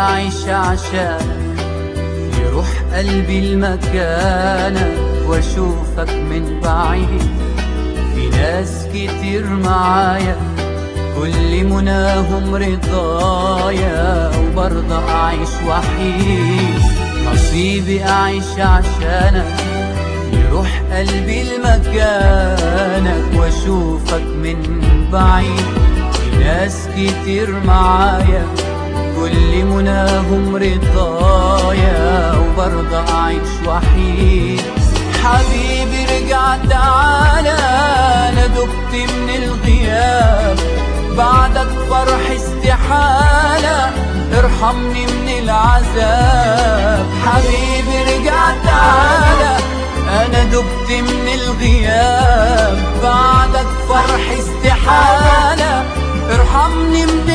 أعيش عشانك يروح قلبي المكانك واشوفك من بعيد في ناس كتير معايا كل مناهم رضايا وبرضه أعيش وحيد نصيبي أعيش عشانك يروح قلبي لمكانك واشوفك من بعيد في ناس كتير معايا كل مناهم رضايا وبرضه أعيش وحيد حبيبي رجع تعالى أنا دبت من الغياب بعدك فرح استحالة ارحمني من العذاب حبيبي رجع تعالى أنا دبت من الغياب بعدك فرح استحالة ارحمني من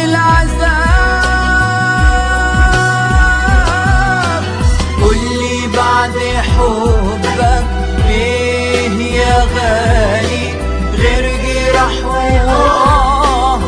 العذاب قولي بعد حبك ليه يا غالي غير جراح وآه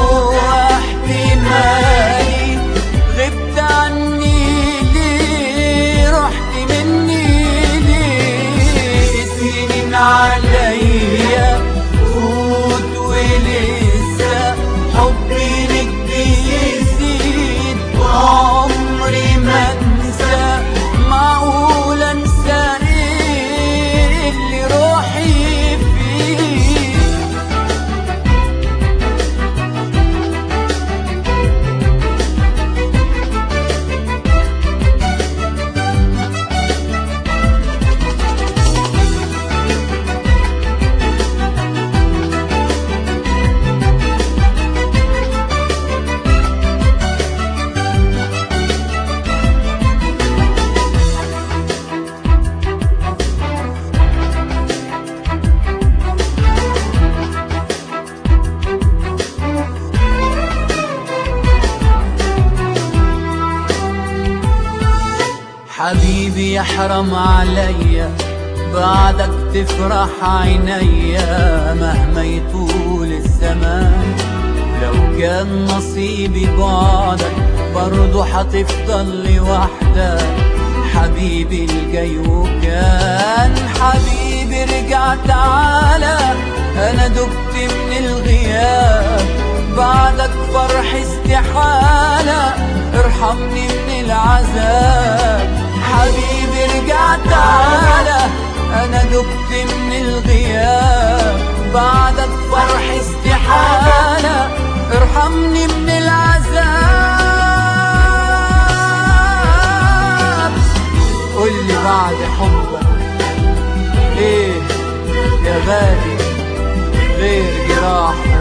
واحتمالي غبت عني ليه رحت مني ليه سنين عليا فوت ولسه حبي لك بيزيد وعمري ما انسى معقول انسى إيه اللي روحي فيه حبيبي يحرم عليا بعدك تفرح عينيا مهما يطول الزمان لو كان نصيبي بعدك برضه هتفضل لوحدك حبيبي الجاي وكان حبيبي رجع تعالى انا دبت من الغياب بعدك فرح استحالة ارحمني من العذاب حبيبي رجع تعالى انا دبت من الغياب بعدك فرح استحالة ارحمني من العذاب قولي بعد حبك ايه يا غالي غير جراح